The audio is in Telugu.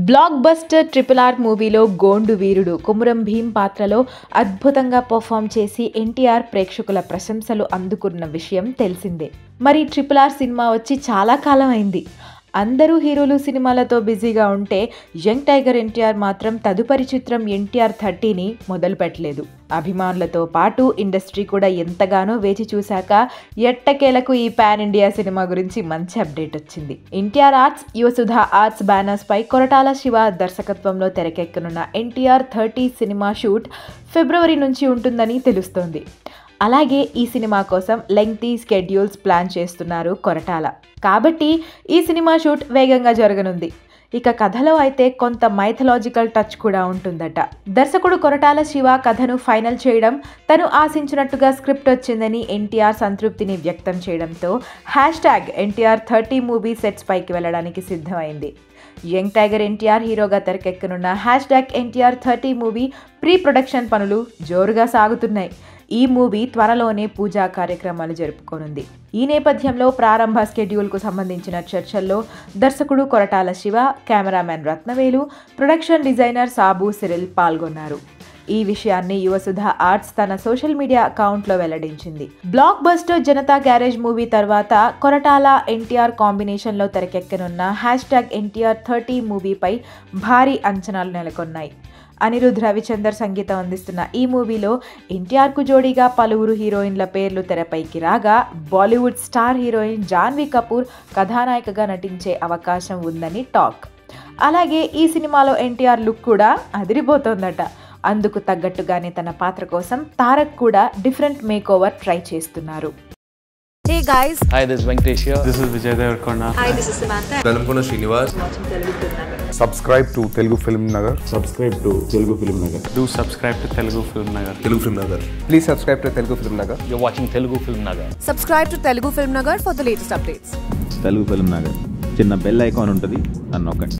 బ్లాక్ బస్టర్ ట్రిపుల్ ఆర్ మూవీలో గోండు వీరుడు కుమురం భీమ్ పాత్రలో అద్భుతంగా పర్ఫామ్ చేసి ఎన్టీఆర్ ప్రేక్షకుల ప్రశంసలు అందుకున్న విషయం తెలిసిందే మరి ట్రిపుల్ ఆర్ సినిమా వచ్చి చాలా కాలం అయింది అందరూ హీరోలు సినిమాలతో బిజీగా ఉంటే యంగ్ టైగర్ ఎన్టీఆర్ మాత్రం తదుపరి చిత్రం ఎన్టీఆర్ థర్టీని మొదలు పెట్టలేదు అభిమానులతో పాటు ఇండస్ట్రీ కూడా ఎంతగానో వేచి చూశాక ఎట్టకేలకు ఈ పాన్ ఇండియా సినిమా గురించి మంచి అప్డేట్ వచ్చింది NTR arts Yuvasudha arts banners పై కొరటాల శివ దర్శకత్వంలో తెరకెక్కనున్న ఎన్టీఆర్ థర్టీ సినిమా షూట్ ఫిబ్రవరి నుంచి ఉంటుందని తెలుస్తోంది అలాగే ఈ సినిమా కోసం లెంగ్తీ స్కెడ్యూల్స్ ప్లాన్ చేస్తున్నారు కొరటాల కాబట్టి ఈ సినిమా షూట్ వేగంగా జరగనుంది ఇక కథలో అయితే కొంత మైథలాజికల్ టచ్ కూడా ఉంటుందట దర్శకుడు కొరటాల శివ కథను ఫైనల్ చేయడం తను ఆశించినట్టుగా స్క్రిప్ట్ వచ్చిందని ఎన్టీఆర్ సంతృప్తిని వ్యక్తం చేయడంతో hash tag NTR thirty movie sets పైకి వెళ్ళడానికి సిద్ధమైంది యంగ్ టైగర్ ఎన్టీఆర్ హీరోగా తెరకెక్కనున్న hash tag NTR thirty movie pre production పనులు జోరుగా సాగుతున్నాయి ఈ మూవీ త్వరలోనే పూజా కార్యక్రమాలు జరుపుకోనుంది ఈ నేపథ్యంలో ప్రారంభ స్కెడ్యూల్కు సంబంధించిన చర్చల్లో దర్శకుడు Koratala Siva cameraman Rathnavelu production designer Sabu Cyril పాల్గొన్నారు ఈ విషయాన్ని యువసుధ ఆర్ట్స్ తన సోషల్ మీడియా అకౌంట్లో వెల్లడించింది blockbuster Janatha garage movie తర్వాత కొరటాల ఎన్టీఆర్ కాంబినేషన్లో తెరకెక్కనున్న హ్యాష్ ట్యాగ్ ఎన్టీఆర్ థర్టీ మూవీపై భారీ అంచనాలు నెలకొన్నాయి అనిరుద్ రవిచందర్ సంగీతం అందిస్తున్న ఈ మూవీలో ఎన్టీఆర్కు జోడీగా పలువురు హీరోయిన్ల పేర్లు తెరపైకి రాగా బాలీవుడ్ స్టార్ హీరోయిన్ జాన్వీ కపూర్ కథానాయికగా నటించే అవకాశం ఉందని టాక్ అలాగే ఈ సినిమాలో ఎన్టీఆర్ లుక్ కూడా అదిరిపోతోందట అందుకు తగ్గట్టుగానే తన పాత్ర కోసం తారక్ కూడా డిఫరెంట్ మేక్ ఓవర్ ట్రై చేస్తున్నారు Hey guys, Hi, this is Venkatesh here. This is Vijay Devarkonda. hi, this is Samantha. Velankonda Srinivas subscribe to Telugu Film Nagar. subscribe to Telugu Film Nagar. Do subscribe to Telugu Film Nagar. Telugu film Nagar Please subscribe to Telugu Film Nagar. You're watching Telugu Film Nagar. Subscribe to Telugu Film Nagar for the latest updates. Telugu film Nagar చిన్న బెల్ ఐకాన్ ఉంటుంది అని నొక్కండి